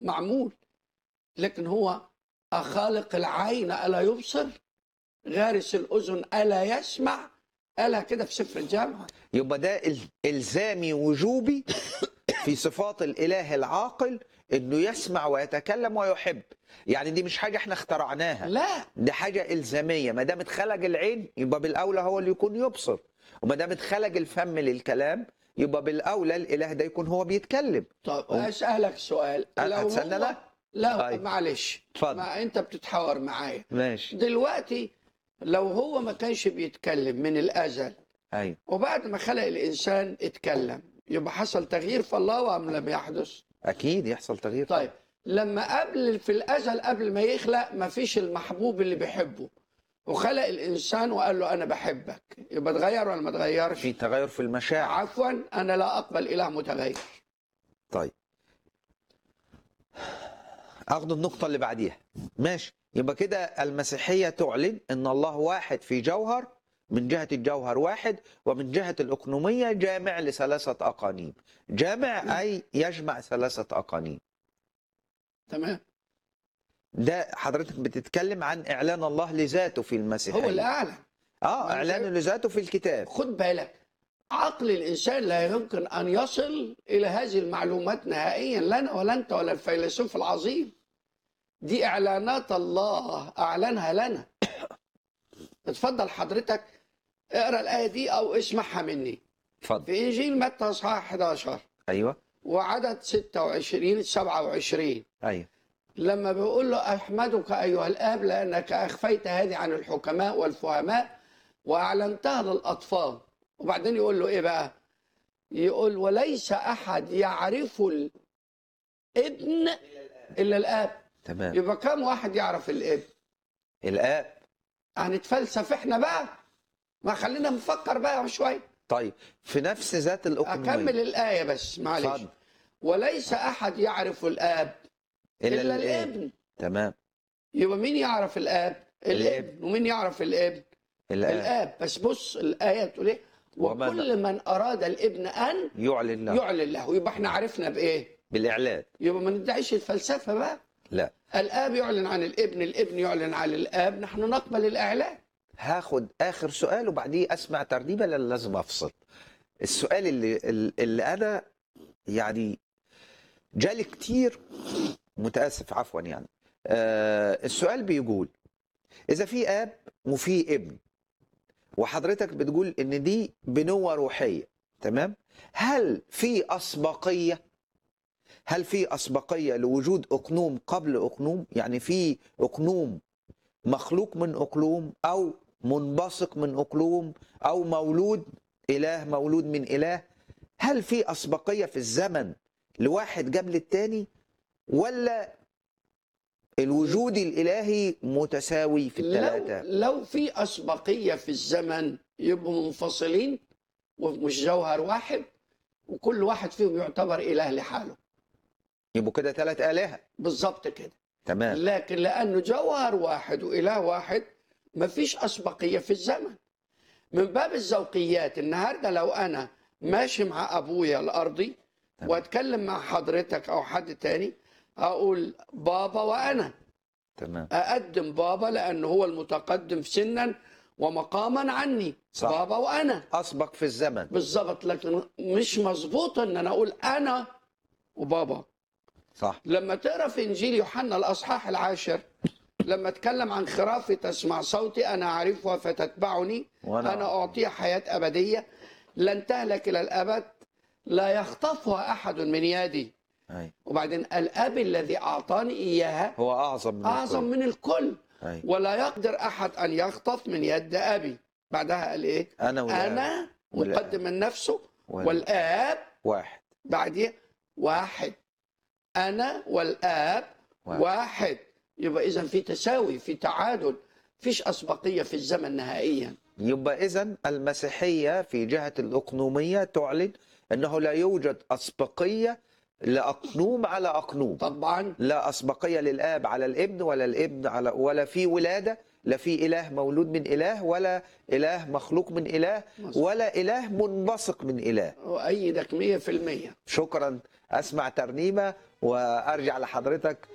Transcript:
معمول لكن هو أخالق العين ألا يبصر غارس الأذن ألا يسمع قالها كده في سفر الجامعة يبقى ده ال- الزامي وجوبي في صفات الاله العاقل انه يسمع ويتكلم ويحب يعني دي مش حاجه احنا اخترعناها لا دي حاجه الزاميه ما دام اتخلق العين يبقى بالاولى هو اللي يكون يبصر وما دام اتخلق الفم للكلام يبقى بالاولى الاله ده يكون هو بيتكلم طب أسألك سؤال أه، لو هتسألني هو أنا؟ لا طيب. معلش اتفضل. ما أنت بتتحاور معايا ماشي دلوقتي لو هو ما كانش بيتكلم من الأزل ايوه وبعد ما خلق الإنسان اتكلم يبقى حصل تغيير في الله أم لم يحدث؟ اكيد يحصل تغيير طيب لما قبل في الازل قبل ما يخلق ما فيش المحبوب اللي بيحبه وخلق الانسان وقال له انا بحبك يبقى اتغير ولا ما اتغيرش في تغير في المشاعر عفوا انا لا اقبل اله متغير طيب اخد النقطة اللي بعديها ماشي يبقى كده المسيحية تعلن ان الله واحد في جوهر من جهة الجوهر واحد ومن جهة الأقنومية جامع لثلاثة أقانيم جامع أي يجمع ثلاثة أقانيم تمام ده حضرتك بتتكلم عن إعلان الله لذاته في المسيحية هو الاعلى اه إعلانه لذاته في الكتاب خد بالك عقل الانسان لا يمكن ان يصل الى هذه المعلومات نهائيا لنا ولا انت ولا الفيلسوف العظيم دي اعلانات الله اعلنها لنا اتفضل حضرتك اقرا الايه دي او اسمعها مني اتفضل في انجيل متى اصحاح 11 أيوه وعدد 26 27 أيوه لما بيقول له احمدك ايها الاب لانك اخفيت هذه عن الحكماء والفهماء واعلنتها للاطفال وبعدين يقول له ايه بقى يقول وليس احد يعرف الابن الا الاب تمام يبقى كم واحد يعرف الابن الآب هنتفلسف احنا بقى ما خلينا نفكر بقى شويه طيب في نفس ذات الأقنومية اكمل الايه بس معلش اتفضل. وليس احد يعرف الاب إلا, الا الآب الابن تمام يبقى مين يعرف الاب الابن ومين يعرف الابن الآب الاب بس بص الايه تقول ايه ومن- وكل من اراد الابن ان يعلن له يعلن له يبقى احنا عرفنا بايه بالإعلان يبقى ما ندعيش الفلسفه بقى لا الاب يعلن عن الابن الابن يعلن عن الاب نحن نقبل الاعلان هاخد آخر سؤال وبعديه أسمع ترنيمة لأن لازم أفصل السؤال اللي اللي أنا يعني جالي كتير متأسف عفوا يعني آه السؤال بيقول إذا في أب وفي ابن وحضرتك بتقول إن دي بنوة روحية تمام هل في أسبقية هل في أسبقية لوجود أقنوم قبل أقنوم يعني في أقنوم مخلوق من أقلوم أو منبثق من أقلوم أو مولود إله مولود من إله هل في أسبقية في الزمن لواحد قبل التاني ولا الوجود الإلهي متساوي في لو, الثلاثة لو في اسبقيه في الزمن يبقوا منفصلين ومش جوهر واحد وكل واحد فيهم يعتبر اله لحاله يبقوا كده ثلاث آلهة بالظبط كده تمام لكن لانه جوهر واحد واله واحد مفيش اسبقيه في الزمن من باب الذوقيات النهارده لو انا ماشي مع ابويا الارضي تمام. واتكلم مع حضرتك او حد تاني اقول بابا وانا تمام اقدم بابا لانه هو المتقدم سنا ومقاما عني صح. بابا وانا أسبق في الزمن بالظبط لكن مش مظبوط ان انا اقول انا وبابا صح لما تقرا في انجيل يوحنا الاصحاح العاشر لما اتكلم عن خرافي تسمع صوتي انا اعرفها فتتبعني وأنا انا اعطيها حياه ابديه لن تهلك الى الابد لا يخطفها احد من يدي أي. وبعدين الاب الذي اعطاني اياها هو أعظم من اعظم الكل. من الكل أي. ولا يقدر احد ان يخطف من يد ابي بعدها قال ايه أنا والآب انا والآب. مقدم من نفسه والآب. والاب واحد بعديه واحد انا والاب واحد. واحد يبقى اذا في تساوي في تعادل فيش اسبقيه في الزمن نهائيا يبقى إذا المسيحية في جهة الأقنومية تعلن أنه لا يوجد أسبقية لأقنوم على أقنوم طبعا لا أسبقية للآب على الابن ولا الابن على ولا في ولادة لا في إله مولود من إله ولا إله مخلوق من إله مظبوط. ولا إله منبثق من إله اؤيدك 100% شكرا اسمع ترنيمه وارجع لحضرتك